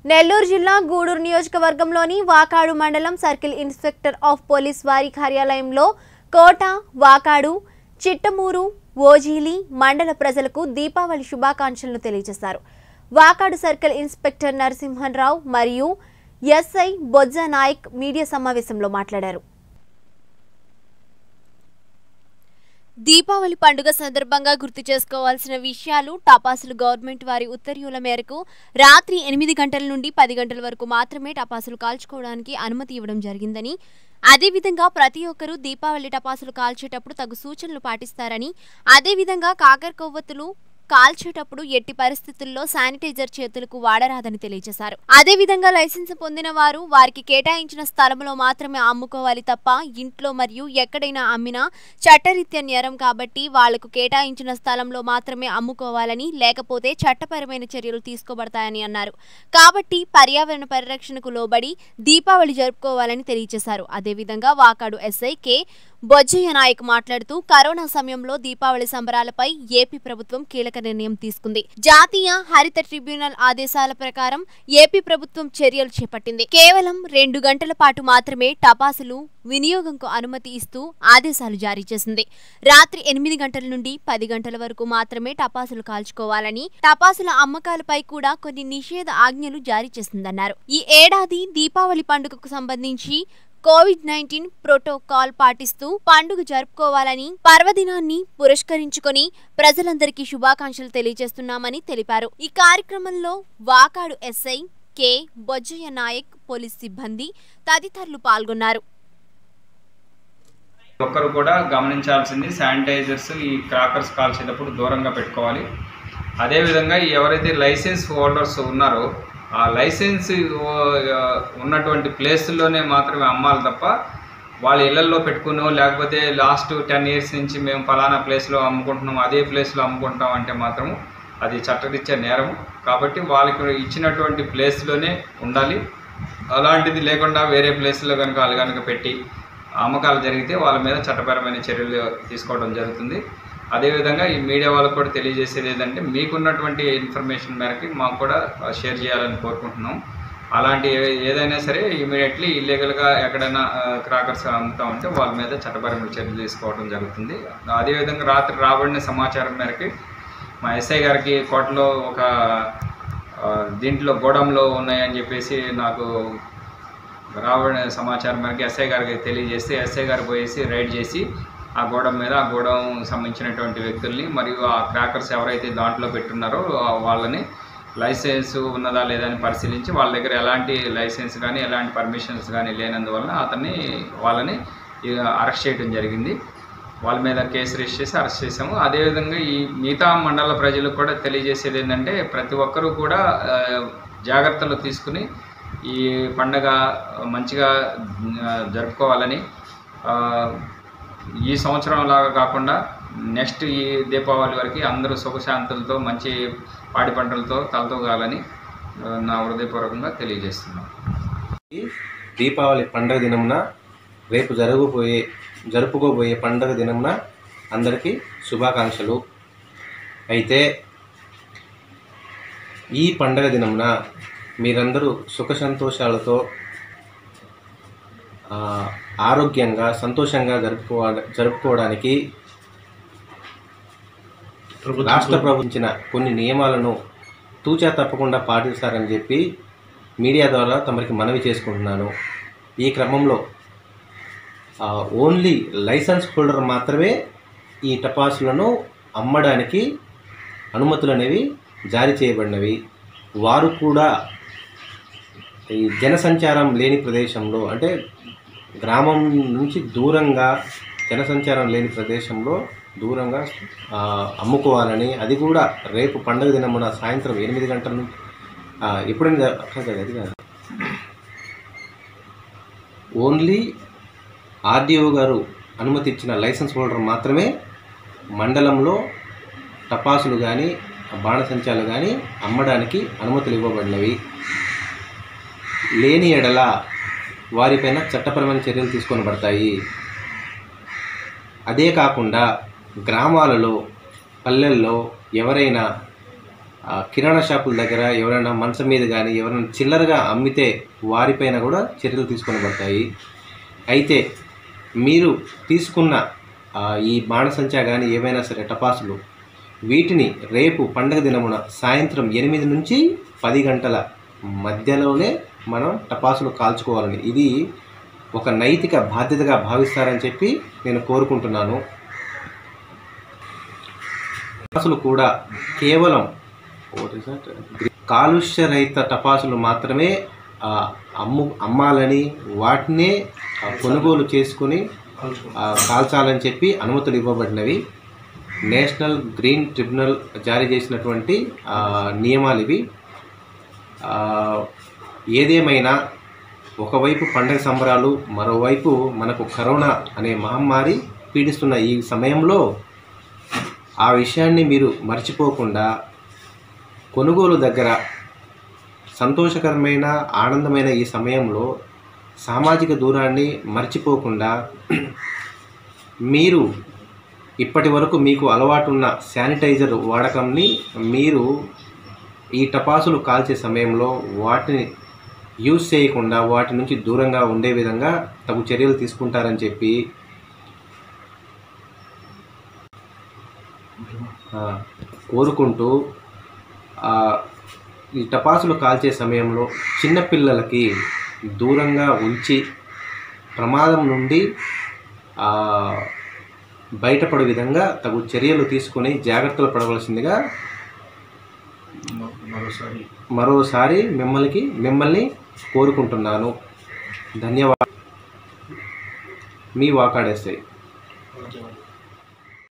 నెల్లూరు జిల్లా గూడూరు నియోజకవర్గంలోని వాకాడు మండలం సర్కిల్ ఇన్స్పెక్టర్ ఆఫ్ పోలీస్ వారి కార్యాలయంలో కోట వాకాడు చిట్టమూరు ఓజీలి మండల ప్రజలకు దీపావళి శుభాకాంక్షలను తెలియజేశారు వాకాడు సర్కిల్ ఇన్స్పెక్టర్ నరసింహన్ రావు మరియు ఎస్ఐ బొజ్జ నాయక్ మీడియా సమావేశంలో మాట్లాడారు దీపావళి పండుగ సందర్భంగా గుర్తు చేసుకోవాల్సిన విషయాలు టపాసులు గవర్నమెంట్ వారి ఉత్తర్వుల మేరకు రాత్రి ఎనిమిది గంటల నుండి పది గంటల వరకు మాత్రమే టపాసులు కాల్చుకోవడానికి అనుమతి ఇవ్వడం జరిగిందని అదేవిధంగా ప్రతి ఒక్కరూ దీపావళి టపాసులు కాల్చేటప్పుడు తగు సూచనలు పాటిస్తారని అదేవిధంగా కాకర కొవ్వొత్తులు కాల్చేటప్పుడు ఎట్టి పరిస్థితుల్లో శానిటైజర్ చేతులకు వాడరాదని తెలియజేశారు అదేవిధంగా లైసెన్స్ పొందిన వారు వారికి కేటాయించిన స్థలంలో మాత్రమే అమ్ముకోవాలి తప్ప ఇంట్లో మరియు ఎక్కడైనా అమ్మినా చట్టరీత్యా నేరం కాబట్టి వాళ్లకు కేటాయించిన స్థలంలో మాత్రమే అమ్ముకోవాలని లేకపోతే చట్టపరమైన చర్యలు తీసుకోబడతాయని అన్నారు కాబట్టి పర్యావరణ పరిరక్షణకు లోబడి దీపావళి జరుపుకోవాలని తెలియజేశారు అదేవిధంగా వాకాడు ఎస్ఐ కె బొజ్జయ్య నాయక్ మాట్లాడుతూ కరోనా సమయంలో దీపావళి సంబరాలపై ఏపీ ప్రభుత్వం కీలక నిర్ణయం తీసుకుంది జాతీయ హరిత ట్రిబ్యునల్ ఆదేశాల ప్రకారం ఏపీ ప్రభుత్వం చర్యలు చేపట్టింది కేవలం రెండు గంటల పాటు మాత్రమే టపాసులు వినియోగంకు అనుమతి ఇస్తూ ఆదేశాలు జారీ చేసింది రాత్రి ఎనిమిది గంటల నుండి పది గంటల వరకు మాత్రమే టపాసులు కాల్చుకోవాలని టపాసుల అమ్మకాలపై కూడా కొన్ని నిషేధ ఆజ్ఞలు జారీ చేసిందన్నారు ఈ ఏడాది దీపావళి పండుగకు సంబంధించి కోవిడ్ నైన్టీన్ ప్రోటోకాల్ పాటిస్తూ పండుగ జరుపుకోవాలని పర్వదినాన్ని పురస్కరించుకొని ప్రజలందరికీ శుభాకాంక్షలు తెలియజేస్తున్నామని తెలిపారు ఈ కార్యక్రమంలో Vakadu S I K Bojjaiah Naik police సిబ్బంది తదితరులు పాల్గొన్నారు ఒక్కరు కూడా గమనించాల్సింది శానిటైజర్స్ ఈ క్రాకర్స్ కాల్చేటప్పుడు దూరంగా పెట్టుకోవాలి అదేవిధంగా ఈ ఎవరైతే లైసెన్స్ హోల్డర్స్ ఉన్నారో ఆ లైసెన్స్ ఆ, ఉన్నటువంటి ప్లేస్లోనే మాత్రమే అమ్మాలి తప్ప వాళ్ళ ఇళ్లలో పెట్టుకునో లేకపోతే లాస్ట్ టెన్ ఇయర్స్ నుంచి మేము ఫలానా ప్లేస్లో అమ్ముకుంటున్నాం అదే ప్లేస్లో అమ్ముకుంటాం అంటే మాత్రం అది చట్టరీత్యా నేరం కాబట్టి వాళ్ళకి ఇచ్చినటువంటి ప్లేస్లోనే ఉండాలి అలాంటిది లేకుండా వేరే ప్లేస్లో కనుక వాళ్ళు కనుక పెట్టి అమ్మకాలు జరిగితే వాళ్ళ మీద చట్టపరమైన చర్యలు తీసుకోవడం జరుగుతుంది అదేవిధంగా ఈ మీడియా వాళ్ళకు కూడా తెలియజేసేది ఏంటంటే మీకున్నటువంటి ఇన్ఫర్మేషన్ మేరకి మాకు కూడా షేర్ చేయాలని కోరుకుంటున్నాం అలాంటి ఏ- ఏదైనా సరే ఇమీడియట్లీ ఇల్లీగల్గా ఎక్కడైనా క్రాకర్స్ అమ్ముతా ఉంటే వాళ్ళ మీద చట్టపరమైన చర్యలు తీసుకోవడం జరుగుతుంది అదేవిధంగా రాత్రి రాబడిన సమాచారం మేరకి మా ఎస్ఐ గారికి కోటలో ఒక ఆ, దీంట్లో గోడంలో ఉన్నాయని చెప్పేసి నాకు రావడం సమాచారం మేరకు ఎస్ఐ గారికి తెలియజేస్తే ఎస్ఐ గారు పోయేసి రైడ్ చేసి ఆ గోడం మీద ఆ గోడం సంబంధించినటువంటి వ్యక్తుల్ని మరియు ఆ క్రాకర్స్ ఎవరైతే దాంట్లో పెట్టున్నారో ఆ వాళ్ళని లైసెన్స్ ఉన్నదా లేదా అని పరిశీలించి వాళ్ళ దగ్గర ఎలాంటి లైసెన్స్ కానీ ఎలాంటి పర్మిషన్స్ కానీ లేనందువల్ల అతన్ని వాళ్ళని అరెస్ట్ చేయడం జరిగింది వాళ్ళ మీద కేసు రిజిస్టర్ చేసి అరెస్ట్ చేసాము అదేవిధంగా ఈ మిగతా మండల ప్రజలకు కూడా తెలియజేసేది ఏంటంటే ప్రతి ఒక్కరూ కూడా ఆ, జాగ్రత్తలు తీసుకుని ఈ పండగ మంచిగా ఆ, జరుపుకోవాలని ఆ, ఈ సంవత్సరం లాగా కాకుండా నెక్స్ట్ ఈ దీపావళి వరకు అందరూ సుఖశాంతులతో మంచి పాడి పంటలతో తలతూగాలని ఆ, నా హృదయపూర్వకంగా తెలియజేస్తున్నాను ఈ దీపావళి పండగ దినమున రేపు జరగబోయే జరుపుకోబోయే పండగ దినమున అందరికీ శుభాకాంక్షలు అయితే ఈ పండగ దినమున మీరందరూ సుఖ సంతోషాలతో ఆ, ఆరోగ్యంగా సంతోషంగా జరుపుకోవ జరుపుకోవడానికి రాష్ట్ర ప్రభుత్వించిన కొన్ని నియమాలను తూచా తప్పకుండా పాటిస్తారని చెప్పి మీడియా ద్వారా తమరికి మనవి చేసుకుంటున్నాను ఈ క్రమంలో ఆ, ఓన్లీ లైసెన్స్ హోల్డర్ మాత్రమే ఈ టపాసులను అమ్మడానికి అనుమతులు అనేవి జారీ చేయబడినవి వారు కూడా ఈ జనసంచారం లేని ప్రదేశంలో అంటే గ్రామం నుంచి దూరంగా జనసంచారం లేని ప్రదేశంలో దూరంగా ఆ, అమ్ముకోవాలని అది కూడా రేపు పండుగ దినమున సాయంత్రం ఎనిమిది గంటల నుంచి ఆ, ఎప్పుడైనా జ- కాదు, అది కాదు ఓన్లీ ఆర్డీఓ గారు అనుమతి ఇచ్చిన లైసెన్స్ హోల్డర్ మాత్రమే మండలంలో టపాసులు కానీ బాణసంచాలు కానీ అమ్మడానికి అనుమతులు ఇవ్వబడినవి లేని ఎడల వారిపైన చట్టపరమైన చర్యలు తీసుకొనబడతాయి అదే కాకుండా గ్రామాలలో పల్లెల్లో ఎవరైనా ఆ, కిరాణా షాపుల దగ్గర ఎవరైనా మంచం మీద కానీ ఎవరైనా చిల్లరగా అమ్మితే వారిపైన కూడా చర్యలు తీసుకొనబడతాయి అయితే మీరు తీసుకున్న ఆ, ఈ బాణసంచా కానీ ఏవైనా సరే టపాసులు వీటిని రేపు పండగ దినమున సాయంత్రం ఎనిమిది నుంచి పది గంటల మధ్యలోనే మనం టపాసులు కాల్చుకోవాలని ఇది ఒక నైతిక బాధ్యతగా భావిస్తారని చెప్పి నేను కోరుకుంటున్నాను టపాసులు కూడా కేవలం what is that? కాలుష్య రహిత టపాసులు మాత్రమే ఆ, అమ్ము అమ్మాలని వాటినే ఆ, కొనుగోలు చేసుకొని ఆ, కాల్చాలని చెప్పి అనుమతులు ఇవ్వబడినవి నేషనల్ గ్రీన్ ట్రిబ్యునల్ జారీ చేసినటువంటి ఆ, నియమాలు ఇవి ఆ, ఏదేమైనా ఒకవైపు పండగ సంబరాలు మరోవైపు మనకు కరోనా అనే మహమ్మారి పీడిస్తున్న ఈ సమయంలో ఆ విషయాన్ని మీరు మర్చిపోకుండా కొనుగోలు దగ్గర సంతోషకరమైన ఆనందమైన ఈ సమయంలో సామాజిక దూరాన్ని మర్చిపోకుండా మీరు ఇప్పటి వరకు మీకు అలవాటున్న శానిటైజర్ వాడకంని మీరు ఈ టపాసులు కాల్చే సమయంలో వాటిని యూజ్ చేయకుండా వాటి నుంచి దూరంగా ఉండే విధంగా తగు చర్యలు తీసుకుంటారని చెప్పి ఆ, కోరుకుంటూ ఆ, ఈ టపాసులు కాల్చే సమయంలో చిన్నపిల్లలకి దూరంగా ఉంచి ప్రమాదం నుండి ఆ, బయటపడే విధంగా తగు చర్యలు తీసుకొని జాగ్రత్తలు పడవలసిందిగా మరోసారి మరోసారి మిమ్మల్ని మిమ్మల్ని కోరుకుంటున్నాను ధన్యవాదాలు మీ వాకాడేస్తాయి ఓకే